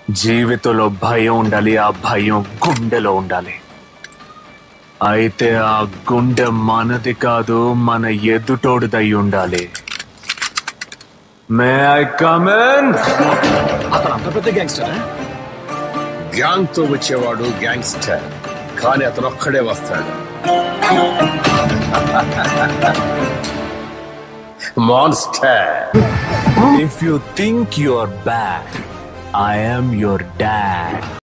జీవితంలో భయం ఉండాలి ఆ భయం గుండెలో ఉండాలి అయితే ఆ గుండె మనది కాదు మన ఎదుటోడిదై ఉండాలి మే ఐ కమన్ అతను అంత పెద్ద గ్యాంగ్స్టర్ గ్యాంగ్ తో వచ్చేవాడు గ్యాంగ్స్టర్ కానీ అతను ఒక్కడే వస్తాడు monster if you think your bad I am your dad